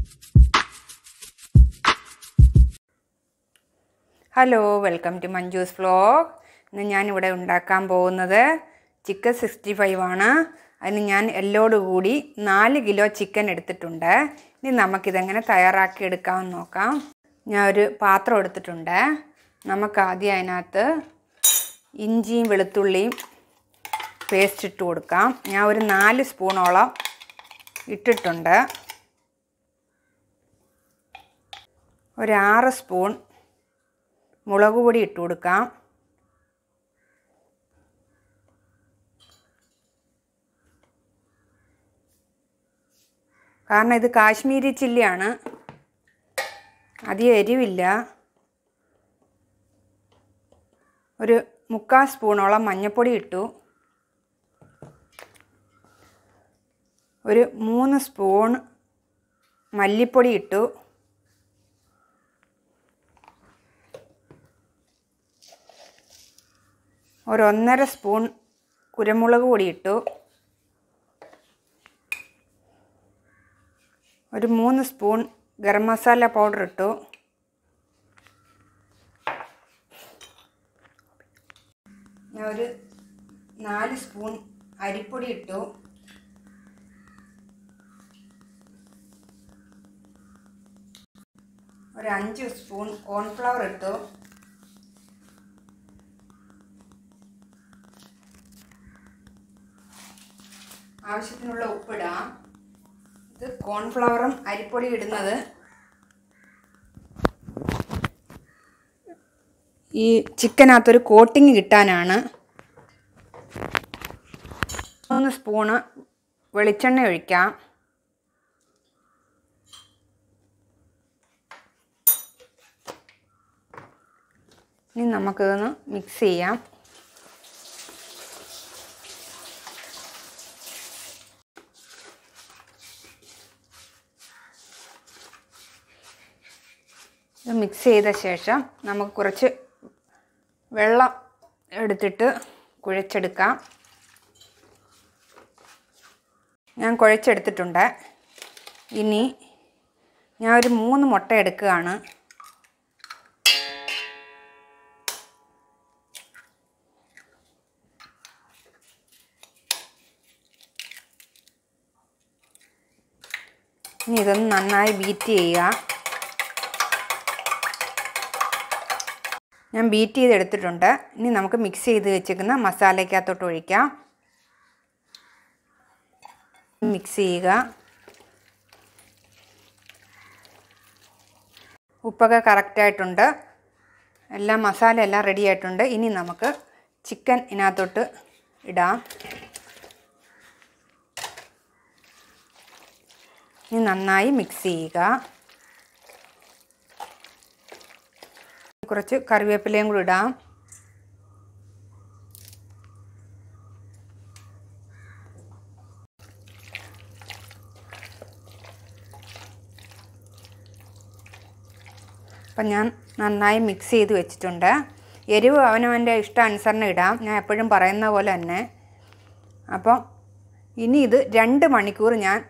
hello welcome to Manju's vlog ഇന്ന് ഞാനിവിടെ ഉണ്ടാക്കാൻ പോകുന്നത് ചിക്കൻ സിക്സ്റ്റി ഫൈവ് ആണ് അതിന് ഞാൻ എല്ലോടുകൂടി നാല് കിലോ ചിക്കൻ എടുത്തിട്ടുണ്ട് ഇനി നമുക്കിതെങ്ങനെ തയ്യാറാക്കി എടുക്കാമെന്ന് നോക്കാം ഞാൻ ഒരു പാത്രം എടുത്തിട്ടുണ്ട് നമുക്ക് ആദ്യം അതിനകത്ത് ഇഞ്ചിയും വെളുത്തുള്ളിയും പേസ്റ്റ് ഇട്ട് കൊടുക്കാം ഞാൻ ഒരു നാല് സ്പൂണോളം ഇട്ടിട്ടുണ്ട് ഒരു ആറ് സ്പൂൺ മുളക് പൊടി ഇട്ട് കൊടുക്കാം കാരണം ഇത് കാശ്മീരി ചില്ലിയാണ് അധികം എരിവില്ല ഒരു മുക്കാൽ സ്പൂണോളം മഞ്ഞൾപ്പൊടി ഇട്ടു ഒരു മൂന്ന് സ്പൂൺ മല്ലിപ്പൊടി ഇട്ടു ഒരു ഒന്നര സ്പൂൺ കുരുമുളക് പൊടി ഇട്ടു ഒരു മൂന്ന് സ്പൂൺ ഗരം മസാല പൗഡർ ഇട്ടു ഞാൻ ഒരു നാല് സ്പൂൺ അരിപ്പൊടി ഇട്ടു ഒരു അഞ്ച് സ്പൂൺ കോൺഫ്ലവർ ഇട്ടു ആവശ്യത്തിനുള്ള ഉപ്പിടാം ഇത് കോൺഫ്ലവറും അരിപ്പൊടി ഇടുന്നത് ഈ ചിക്കനകത്തൊരു കോട്ടിങ് കിട്ടാനാണ് മൂന്ന് സ്പൂണ് വെളിച്ചെണ്ണ ഒഴിക്കാം ഇനി നമുക്കിതൊന്ന് മിക്സ് ചെയ്യാം ഇത് മിക്സ് ചെയ്ത ശേഷം നമുക്ക് കുറച്ച് വെള്ളം എടുത്തിട്ട് കുഴച്ചെടുക്കാം ഞാൻ കുഴച്ചെടുത്തിട്ടുണ്ട് ഇനി ഞാൻ ഒരു മൂന്ന് മുട്ട എടുക്കുകയാണ് ഇനി ഇതൊന്ന് നന്നായി ബീറ്റ് ചെയ്യുക ഞാൻ ബീറ്റ് ചെയ്തെടുത്തിട്ടുണ്ട് ഇനി നമുക്ക് മിക്സ് ചെയ്ത് വെച്ചേക്കുന്ന മസാലയ്ക്കകത്തോട്ട് ഒഴിക്കാം മിക്സ് ചെയ്യുക ഉപ്പൊക്കെ കറക്റ്റായിട്ടുണ്ട് എല്ലാം മസാല എല്ലാം റെഡി ആയിട്ടുണ്ട് ഇനി നമുക്ക് ചിക്കൻ ഇതിനകത്തോട്ട് ഇടാം ഇനി നന്നായി മിക്സ് ചെയ്യുക കുറച്ച് കറിവേപ്പിലയും കൂടി ഇടാം അപ്പം ഞാൻ നന്നായി മിക്സ് ചെയ്ത് വെച്ചിട്ടുണ്ട് എരിവ് അവനവൻ്റെ ഇഷ്ടാനുസരണം ഇടാം ഞാൻ എപ്പോഴും പറയുന്ന പോലെ തന്നെ അപ്പം ഇനി ഇത് രണ്ട് മണിക്കൂർ ഞാൻ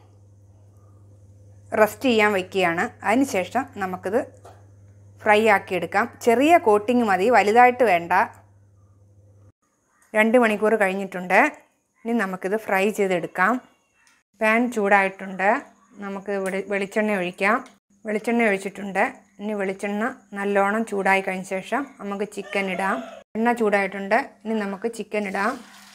റെസ്റ്റ് ചെയ്യാൻ വയ്ക്കുകയാണ് അതിനുശേഷം നമുക്കിത് ഫ്രൈ ആക്കി എടുക്കാം ചെറിയ കോട്ടിങ് മതി വലുതായിട്ട് വേണ്ട രണ്ട് മണിക്കൂർ കഴിഞ്ഞിട്ടുണ്ട് ഇനി നമുക്കിത് ഫ്രൈ ചെയ്തെടുക്കാം പാൻ ചൂടായിട്ടുണ്ട് നമുക്ക് വെളി വെളിച്ചെണ്ണ ഒഴിക്കാം വെളിച്ചെണ്ണ ഒഴിച്ചിട്ടുണ്ട് ഇനി വെളിച്ചെണ്ണ നല്ലോണം ചൂടായി കഴിഞ്ഞ ശേഷം നമുക്ക് ചിക്കൻ ഇടാം എണ്ണ ചൂടായിട്ടുണ്ട് ഇനി നമുക്ക് ചിക്കൻ ഇടാം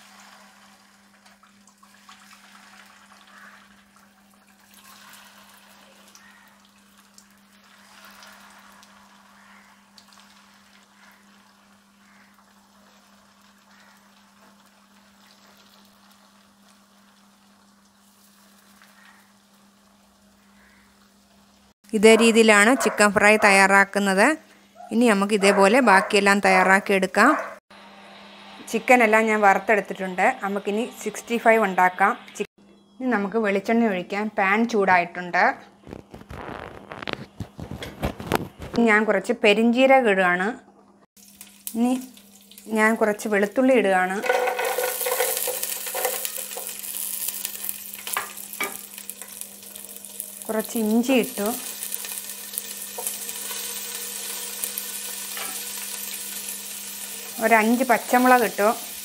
ഇതേ രീതിയിലാണ് ചിക്കൻ ഫ്രൈ തയ്യാറാക്കുന്നത് ഇനി നമുക്ക് ഇതേപോലെ ബാക്കിയെല്ലാം തയ്യാറാക്കി എടുക്കാം ചിക്കനെല്ലാം ഞാൻ വറുത്തെടുത്തിട്ടുണ്ട് നമുക്കിനി സിക്സ്റ്റി ഫൈവ് ഉണ്ടാക്കാം ഇനി നമുക്ക് വെളിച്ചെണ്ണ ഒഴിക്കാൻ പാൻ ചൂടായിട്ടുണ്ട് ഞാൻ കുറച്ച് പെരിഞ്ചീരകം ഇടുകയാണ് ഇനി ഞാൻ കുറച്ച് വെളുത്തുള്ളി ഇടുകയാണ് കുറച്ച് ഇഞ്ചി ഇട്ടു ഒരു അഞ്ച് പച്ചമുളക് ഇട്ടു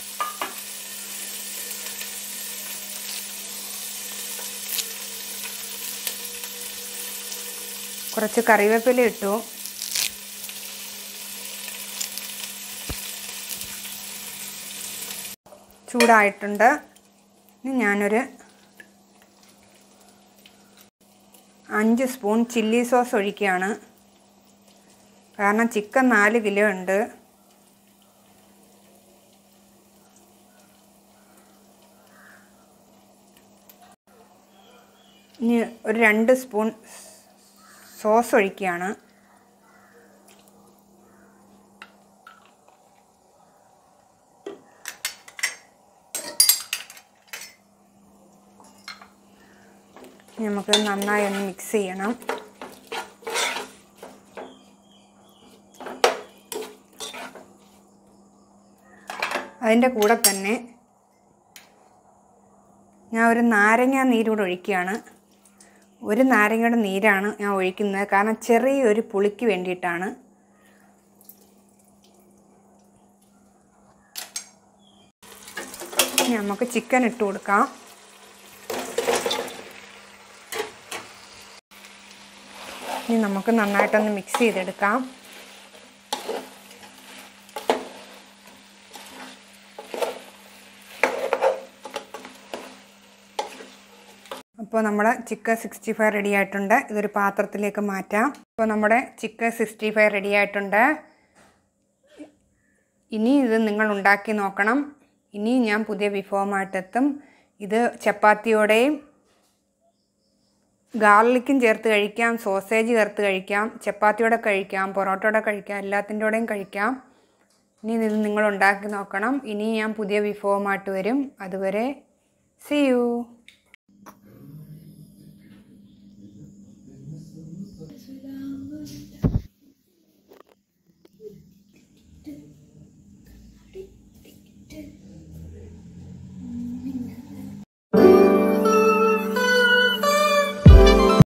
കുറച്ച് കറിവേപ്പില ഇട്ടു ചൂടായിട്ടുണ്ട് ഇനി ഞാനൊരു അഞ്ച് സ്പൂൺ ചില്ലി സോസ് ഒഴിക്കുകയാണ് കാരണം ചിക്കൻ നാല് കിലോ ഉണ്ട് ഇനി ഒരു രണ്ട് സ്പൂൺ സോസ് ഒഴിക്കുകയാണ് നമുക്ക് നന്നായി ഒന്ന് മിക്സ് ചെയ്യണം അതിൻ്റെ കൂടെ തന്നെ ഞാൻ ഒരു നാരങ്ങ നീരൂടെ ഒഴിക്കുകയാണ് ഒരു നാരങ്ങയുടെ നീരാണ് ഞാൻ ഒഴിക്കുന്നത് കാരണം ചെറിയൊരു പുളിക്ക് വേണ്ടിയിട്ടാണ് ഇനി നമുക്ക് ചിക്കൻ ഇട്ട് കൊടുക്കാം ഇനി നമുക്ക് നന്നായിട്ടൊന്ന് മിക്സ് ചെയ്തെടുക്കാം അപ്പോൾ നമ്മുടെ ചിക്കൻ സിക്സ്റ്റി ഫൈവ് റെഡി ആയിട്ടുണ്ട് ഇതൊരു പാത്രത്തിലേക്ക് മാറ്റാം അപ്പോൾ നമ്മുടെ ചിക്കൻ സിക്സ്റ്റി ഫൈവ് റെഡി ആയിട്ടുണ്ട് ഇനി ഇത് നിങ്ങൾ ഉണ്ടാക്കി നോക്കണം ഇനിയും ഞാൻ പുതിയ വിഭവമായിട്ടെത്തും ഇത് ചപ്പാത്തിയോടെയും ഗാർലിക്കും ചേർത്ത് കഴിക്കാം സോസേജ് ചേർത്ത് കഴിക്കാം ചപ്പാത്തിയോടെ കഴിക്കാം പൊറോട്ടയോടെ കഴിക്കാം എല്ലാത്തിൻ്റെ കൂടെയും കഴിക്കാം ഇനി ഇത് നിങ്ങൾ ഉണ്ടാക്കി നോക്കണം ഇനി ഞാൻ പുതിയ വിഭവമായിട്ട് വരും അതുവരെ സി യു Without